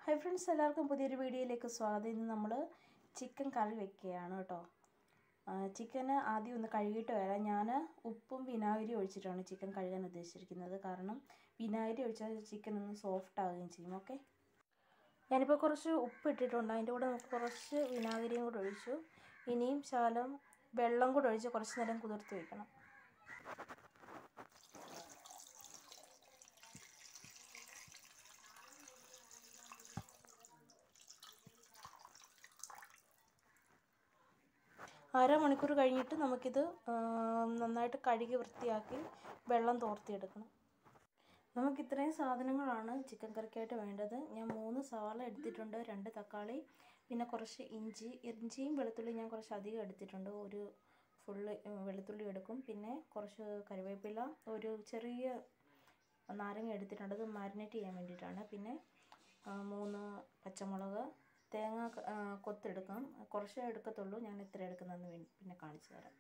hi friends എല്ലാവർക്കും പുതിയൊരു വീഡിയോയിലേക്ക് സ്വാഗതം ഇന്ന് നമ്മൾ ചിക്കൻ കറി വെക്കുകയാണ് കേട്ടോ ചിക്കന് ആദ്യം ഒന്ന് കഴുകിയിട്ട് വരാം ഞാൻ ഉപ്പും വിനാഗിരി ഒഴിച്ചിട്ടാണ് ചിക്കൻ കഴുകാൻ ഉദ്ദേശിച്ചിരിക്കുന്നത് കാരണം വിനാഗിരി ഒഴിച്ചാൽ ചിക്കൻ ഒന്ന് സോഫ്റ്റ് ആവുകയും ചെയ്യും ഓക്കെ ഞാനിപ്പോൾ കുറച്ച് ഉപ്പ് ഇട്ടിട്ടുണ്ട് അതിൻ്റെ കൂടെ നമുക്ക് കുറച്ച് വിനാഗിരിയും കൂടെ ഒഴിച്ചു ഇനിയും ശകലം വെള്ളം കൂടെ ഒഴിച്ച് കുറച്ച് നേരം കുതിർത്ത് വയ്ക്കണം അരമണിക്കൂർ കഴിഞ്ഞിട്ട് നമുക്കിത് നന്നായിട്ട് കഴുകി വൃത്തിയാക്കി വെള്ളം തോർത്തിയെടുക്കണം നമുക്ക് ഇത്രയും സാധനങ്ങളാണ് ചിക്കൻ കറിക്കായിട്ട് വേണ്ടത് ഞാൻ മൂന്ന് സവാള എടുത്തിട്ടുണ്ട് രണ്ട് തക്കാളി പിന്നെ കുറച്ച് ഇഞ്ചി ഇഞ്ചിയും വെളുത്തുള്ളിയും ഞാൻ കുറച്ച് അധികം എടുത്തിട്ടുണ്ട് ഒരു ഫുള്ള് വെളുത്തുള്ളി എടുക്കും പിന്നെ കുറച്ച് കറിവേപ്പില ഒരു ചെറിയ നാരങ്ങ എടുത്തിട്ടുണ്ട് അത് മാരിനേറ്റ് ചെയ്യാൻ വേണ്ടിയിട്ടാണ് പിന്നെ മൂന്ന് പച്ചമുളക് തേങ്ങ കൊത്തെടുക്കാം കുറച്ചേ എടുക്കത്തുള്ളൂ ഞാൻ എത്ര എടുക്കുന്നതെന്ന് വേണ്ടി പിന്നെ കാണിച്ചു തരാം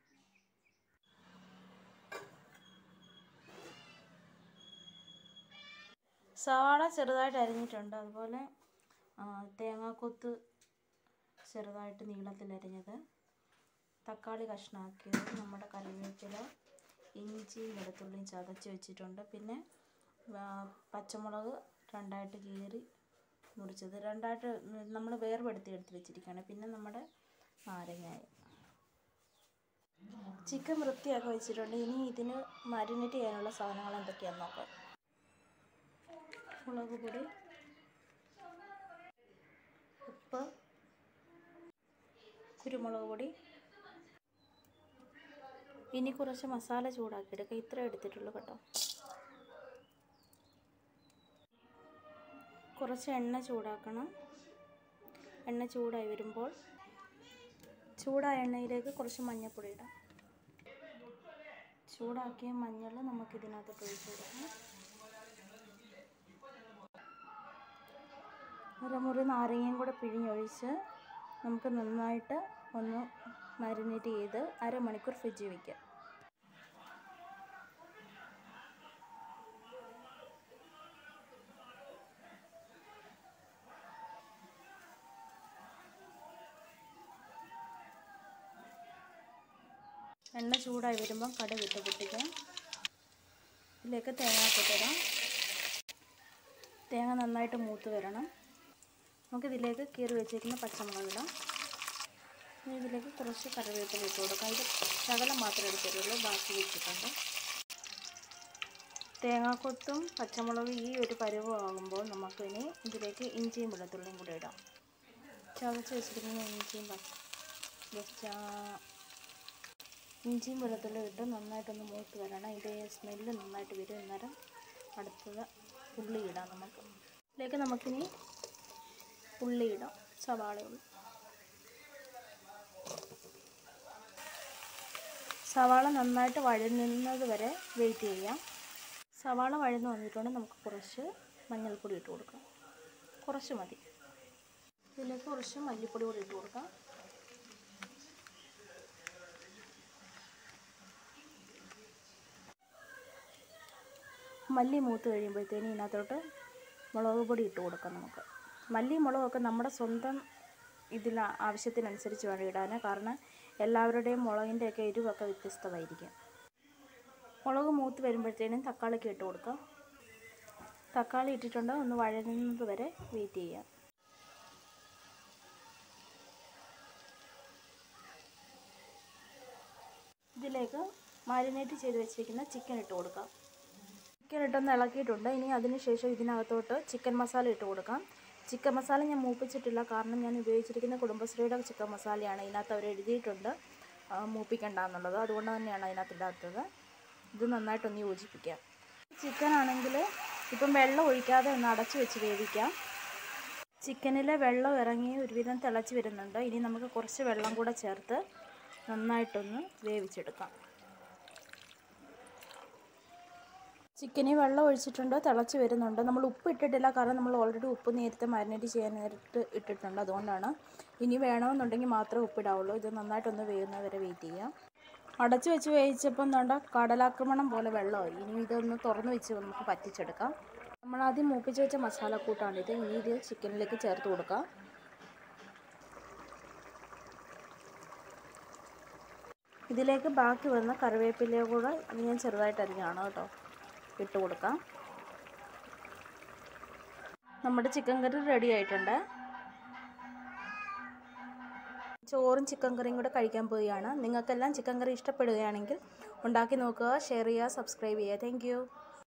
സവാള ചെറുതായിട്ട് അരിഞ്ഞിട്ടുണ്ട് അതുപോലെ തേങ്ങാക്കൊത്ത് ചെറുതായിട്ട് നീളത്തിൽ അരിഞ്ഞത് തക്കാളി കഷ്ണാക്കിയത് നമ്മുടെ കറിവേപ്പില ഇഞ്ചിയും വെളുത്തുള്ളിയും ചതച്ച് വെച്ചിട്ടുണ്ട് പിന്നെ പച്ചമുളക് രണ്ടായിട്ട് കീറി മുറിച്ചത് രണ്ടായിട്ട് നമ്മൾ വേർപെടുത്തി എടുത്ത് വെച്ചിരിക്കുകയാണ് പിന്നെ നമ്മുടെ നാരങ്ങായ ചിക്കൻ വൃത്തിയാക്കി വെച്ചിട്ടുണ്ട് ഇനി ഇതിന് മാരിനേറ്റ് ചെയ്യാനുള്ള സാധനങ്ങൾ എന്തൊക്കെയാണെന്ന് നോക്കാം മുളക് പൊടി ഉപ്പ് കുരുമുളക് പൊടി ഇനി കുറച്ച് മസാല ചൂടാക്കി എടുക്കുക ഇത്ര എടുത്തിട്ടുള്ളൂ കേട്ടോ കുറച്ച് എണ്ണ ചൂടാക്കണം എണ്ണ ചൂടായി വരുമ്പോൾ ചൂടായ എണ്ണയിലേക്ക് കുറച്ച് മഞ്ഞൾപ്പൊടി ഇടാം ചൂടാക്കിയ മഞ്ഞൾ നമുക്കിതിനകത്തോട്ട് ഒഴിച്ചു കൊടുക്കാം അരമുറി നാരങ്ങയും കൂടെ പിഴിഞ്ഞൊഴിച്ച് നമുക്ക് നന്നായിട്ട് ഒന്ന് മാരിനേറ്റ് ചെയ്ത് അരമണിക്കൂർ ഫ്രിഡ്ജിൽ വയ്ക്കാം എണ്ണ ചൂടായി വരുമ്പം കടുക് ഇട്ട് പൊട്ടിക്കാം ഇതിലേക്ക് തേങ്ങാക്കൊത്തിടാം തേങ്ങ നന്നായിട്ട് മൂത്ത് വരണം നമുക്കിതിലേക്ക് കീറി വെച്ചിരിക്കുന്ന പച്ചമുളക് ഇടാം ഇതിലേക്ക് കുറച്ച് കറിവേപ്പില ഇട്ട് കൊടുക്കാം ഇത് ശകലം മാത്രമേ എടുത്തിട്ടുള്ളൂ ബാക്കി വെച്ചിട്ടുണ്ട് തേങ്ങാക്കൊത്തും പച്ചമുളക് ഈ ഒരു പരുവമാകുമ്പോൾ നമുക്കിനി ഇതിലേക്ക് ഇഞ്ചിയും വെളുത്തുള്ളിയും കൂടെ ഇടാം ചതച്ച് വെച്ചിരിക്കുന്ന ഇഞ്ചിയും ഇഞ്ചിയും വെളുത്തുള്ളി ഇട്ട് നന്നായിട്ടൊന്ന് മൂത്ത് വരണം ഇതിൻ്റെ സ്മെല്ല് നന്നായിട്ട് വരും അന്നേരം അടുത്തത് ഉള്ളി ഇടാം നമുക്ക് ഇതിലേക്ക് നമുക്കിനി ഉള്ളി ഇടാം സവാള ഉള്ളി സവാള നന്നായിട്ട് വഴങ്ങുന്നത് വരെ വെയിറ്റ് ചെയ്യാം സവാള വഴന്ന് വന്നിട്ടുണ്ട് നമുക്ക് കുറച്ച് മഞ്ഞൾപ്പൊടി ഇട്ട് കൊടുക്കാം കുറച്ച് മതി ഇതിലേക്ക് കുറച്ച് മല്ലിപ്പൊടി കൂടി ഇട്ട് കൊടുക്കാം മല്ലി മൂത്ത് കഴിയുമ്പോഴത്തേനും ഇതിനകത്തോട്ട് മുളക് പൊടി ഇട്ട് കൊടുക്കാം നമുക്ക് മല്ലി മുളകൊക്കെ നമ്മുടെ സ്വന്തം ഇതിൽ ആവശ്യത്തിനനുസരിച്ച് വേണം ഇടാൻ കാരണം എല്ലാവരുടെയും മുളകിൻ്റെയൊക്കെ എരിവൊക്കെ വ്യത്യസ്തമായിരിക്കും മുളക് മൂത്ത് വരുമ്പോഴത്തേനും തക്കാളിക്ക് ഇട്ട് കൊടുക്കാം തക്കാളി ഇട്ടിട്ടുണ്ട് ഒന്ന് വഴങ്ങുന്നത് വരെ വെയിറ്റ് ചെയ്യാം ഇതിലേക്ക് മാരിനേറ്റ് ചെയ്ത് വെച്ചിരിക്കുന്ന ചിക്കൻ ഇട്ട് കൊടുക്കാം ചിക്കൻ ഇട്ടൊന്ന് ഇളക്കിയിട്ടുണ്ട് ഇനി അതിനുശേഷം ഇതിനകത്തോട്ട് ചിക്കൻ മസാല ഇട്ട് കൊടുക്കാം ചിക്കൻ മസാല ഞാൻ മൂപ്പിച്ചിട്ടില്ല കാരണം ഞാൻ ഉപയോഗിച്ചിരിക്കുന്ന കുടുംബശ്രീയുടെ ചിക്കൻ മസാലയാണ് ഇതിനകത്ത് അവർ എഴുതിയിട്ടുണ്ട് മൂപ്പിക്കണ്ട എന്നുള്ളത് അതുകൊണ്ട് തന്നെയാണ് അതിനകത്ത് ഇടാത്തത് ഇത് നന്നായിട്ടൊന്ന് യോജിപ്പിക്കാം ചിക്കൻ ആണെങ്കിൽ ഇപ്പം വെള്ളം ഒഴിക്കാതെ ഒന്ന് അടച്ചു വെച്ച് വേവിക്കാം ചിക്കനിലെ വെള്ളം ഇറങ്ങി ഒരുവിധം തിളച്ച് വരുന്നുണ്ട് ഇനി നമുക്ക് കുറച്ച് വെള്ളം കൂടെ ചേർത്ത് നന്നായിട്ടൊന്ന് വേവിച്ചെടുക്കാം ചിക്കനിൽ വെള്ളം ഒഴിച്ചിട്ടുണ്ട് തിളച്ച് വരുന്നുണ്ട് നമ്മൾ ഉപ്പ് ഇട്ടിട്ടില്ല കാരണം നമ്മൾ ഓൾറെഡി ഉപ്പ് നേരത്തെ മാരിനേറ്റ് ചെയ്യാൻ നേരിട്ട് ഇട്ടിട്ടുണ്ട് അതുകൊണ്ടാണ് ഇനി വേണമെന്നുണ്ടെങ്കിൽ മാത്രമേ ഉപ്പിടാവുള്ളൂ ഇത് നന്നായിട്ടൊന്ന് വേവുന്നത് വരെ വെയിറ്റ് ചെയ്യാം അടച്ചു വെച്ച് വേവിച്ചപ്പം എന്താ കടലാക്രമണം പോലെ വെള്ളമായി ഇനി ഇതൊന്ന് തുറന്ന് വെച്ച് നമുക്ക് പറ്റിച്ചെടുക്കാം നമ്മൾ ആദ്യം മൂപ്പിച്ച് വെച്ച മസാലക്കൂട്ടാണിത് ഇനി ഇത് ചിക്കനിലേക്ക് ചേർത്ത് കൊടുക്കാം ഇതിലേക്ക് ബാക്കി വന്ന കറിവേപ്പിലയോ കൂടെ അത് ഞാൻ ചെറുതായിട്ട് അരിഞ്ഞാണ് കേട്ടോ ഇട്ട് കൊടുക്കാം നമ്മുടെ ചിക്കൻ കറി റെഡി ആയിട്ടുണ്ട് ചോറും ചിക്കൻ കറിയും കൂടെ കഴിക്കാൻ പോവുകയാണ് നിങ്ങൾക്കെല്ലാം ചിക്കൻ കറി ഇഷ്ടപ്പെടുകയാണെങ്കിൽ ഉണ്ടാക്കി നോക്കുക ഷെയർ ചെയ്യുക സബ്സ്ക്രൈബ് ചെയ്യുക താങ്ക്